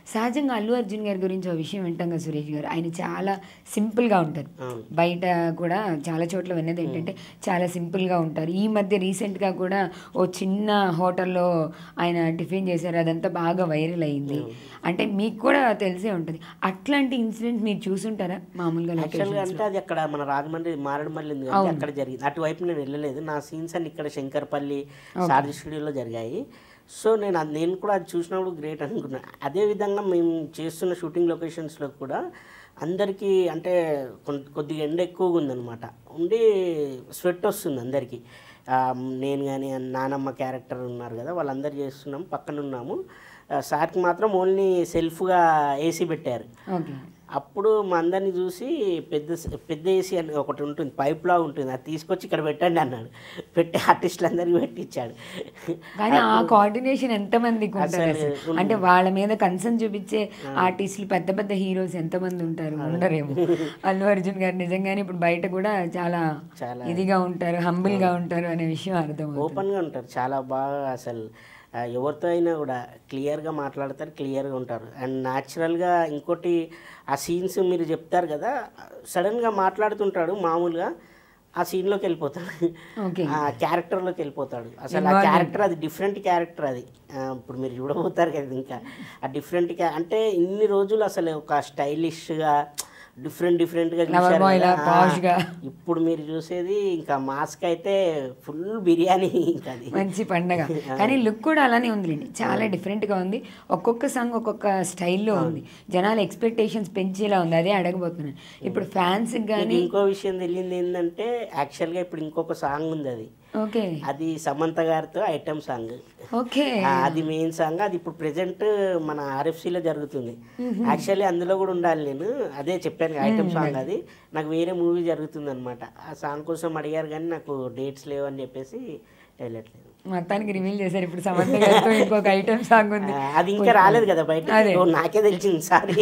సహజంగా అల్లు అర్జున్ గారి గురించి ఒక విషయం వింటాం కదా సురేష్ గారు ఆయన చాలా సింపుల్గా ఉంటారు అవును. బయట కూడా చాలా చోట్ల విన్నది ఏంటంటే చాలా సింపుల్గా ఉంటారు ఈ మధ్య రీసెంట్గా కూడా ఓ చిన్న హోటల్లో ఆయన టిఫిన్ చేశారు అదంతా బాగా వైరల్ అయింది అంటే మీకు కూడా తెలిసే ఉంటుంది అట్లాంటి ఇన్సిడెంట్ మీరు చూసుంటారా మామూలుగా యాక్చువల్గా locations అంటే అది అక్కడ మన రాజమండ్రి మారేడుమల్లి ఉంది కాబట్టి అక్కడ జరిగింది అటువైపు నేను వెళ్ళలేదు నా సీన్స్ అన్ని ఇక్కడ శంకర్పల్లి సారథి స్టూడియోలో జరిగాయి సో నేను అది నేను కూడా అది చూసినప్పుడు గ్రేట్ అనుకున్నా అదే విధంగా మేము చేస్తున్న షూటింగ్ లొకేషన్స్లో కూడా అందరికీ అంటే కొన్- కొద్దిగా ఎండ ఎక్కువగా ఉందన్నమాట ఉండి స్వెట్ వస్తుంది అందరికీ ఆ, నేను కానీ నానమ్మ క్యారెక్టర్ ఉన్నారు కదా వాళ్ళందరూ చేస్తున్నాం పక్కన ఉన్నాము ఆ, సార్కి మాత్రం ఓన్లీ సెల్ఫ్గా ఏసీ పెట్టారు ఓకే అప్పుడు మా అందరిని చూసి పెద్ద పెద్ద ఏసీ అని ఒకటి ఉంటుంది పైప్ లా ఉంటుంది అది తీసుకొచ్చి ఇక్కడ పెట్టండి అన్నాడు పెట్టి ఆర్టిస్టులందరికీ పెట్టించాడు కానీ ఆ కోఆర్డినేషన్ ఎంతమందికి ఉంటుంది అసలు అసలు అంటే వాళ్ళ మీద కన్సర్న్ చూపించే ఆర్టిస్టులు పెద్ద పెద్ద హీరోస్ ఎంతమంది ఉంటారు ఉండరేమో అల్లు అర్జున్ గారు నిజంగానే ఇప్పుడు బయట కూడా చాలా చాలా ఇదిగా ఉంటారు హంబుల్ గా ఉంటారు అనే విషయం అర్థం ఓపెన్గా ఉంటారు చాలా బాగా అసలు ఆ, ఎవరితో అయినా కూడా క్లియర్గా మాట్లాడతారు క్లియర్గా ఉంటారు అండ్ న్యాచురల్గా ఇంకోటి ఆ సీన్స్ మీరు చెప్తారు కదా సడన్గా మాట్లాడుతుంటాడు మామూలుగా ఆ సీన్లోకి వెళ్ళిపోతాడు ఓకే ఆ క్యారెక్టర్లోకి వెళ్ళిపోతాడు అసలు ఆ క్యారెక్టర్ అది డిఫరెంట్ క్యారెక్టర్ అది ఆ, ఇప్పుడు మీరు చూడబోతారు కదా ఇంకా ఆ డిఫరెంట్ క్యా అంటే ఇన్ని రోజులు అసలు ఒక స్టైలిష్గా డిఫరెంట్ డిఫరెంట్గా చూశారు boy లా, కదా. posh గా. ఆ, ఇప్పుడు మీరు చూసేది ఇంకా మాస్క్ అయితే ఫుల్ బిర్యానీ ఇంకా అది మంచి పండగ కానీ లుక్ కూడా అలానే ఉందిలేండి చాలా different గా ఉంది ఒక్కొక్క సాంగ్ ఒక్కొక్క స్టైల్లో ఉంది జనాల ఎక్స్పెక్టేషన్స్ పెంచేలా ఉంది అదే అడగబోతున్నాను ఇప్పుడు ఫ్యాన్స్ మీకు కానీ ఇంకో విషయం తెలియంది ఏంటంటే యాక్చువల్గా ఇప్పుడు ఇంకొక సాంగ్ ఉంది అది ఓకే అది సమంత గారితో ఐటమ్ సాంగ్ ఓకే ఆ, అది మెయిన్ సాంగ్ అది ఇప్పుడు ప్రెసెంట్ మన ఆర్ఎఫ్సిలో జరుగుతుంది యాక్చువల్లీ అందులో కూడా ఉండాలి నేను అదే చెప్పాను ఐటమ్ సాంగ్ అది నాకు వేరే మూవీ జరుగుతుంది అనమాట ఆ సాంగ్ కోసం అడిగారు కానీ నాకు డేట్స్ లేవు అని చెప్పేసి వెళ్ళట్లేదు మొత్తానికి రివీల్ చేశారు ఇప్పుడు సమంత గారితో ఇంకొక ఐటమ్ సాంగ్ ఉంది ఆ, అది ఇంకా రాలేదు కదా బయట అదే. నాకే తెలిసింది సారీ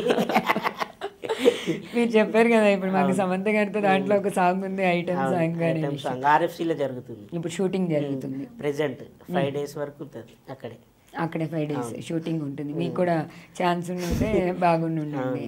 మీరు చెప్పారు కదా ఇప్పుడు మాకు సమంత గారితో దాంట్లో ఒక సాంగ్ ఉంది ఐటమ్ సాంగ్ అని ఐటమ్ సాంగ్ ఆర్ఎఫ్సిలో జరుగుతుంది ఇప్పుడు షూటింగ్ జరుగుతుంది ప్రెసెంట్ ఫైవ్ డేస్ వరకు ఉంటుంది అక్కడే అక్కడే ఫైవ్ డేస్ షూటింగ్ ఉంటుంది మీకు కూడా ఛాన్స్ ఉంటే బాగుండి ఉండండి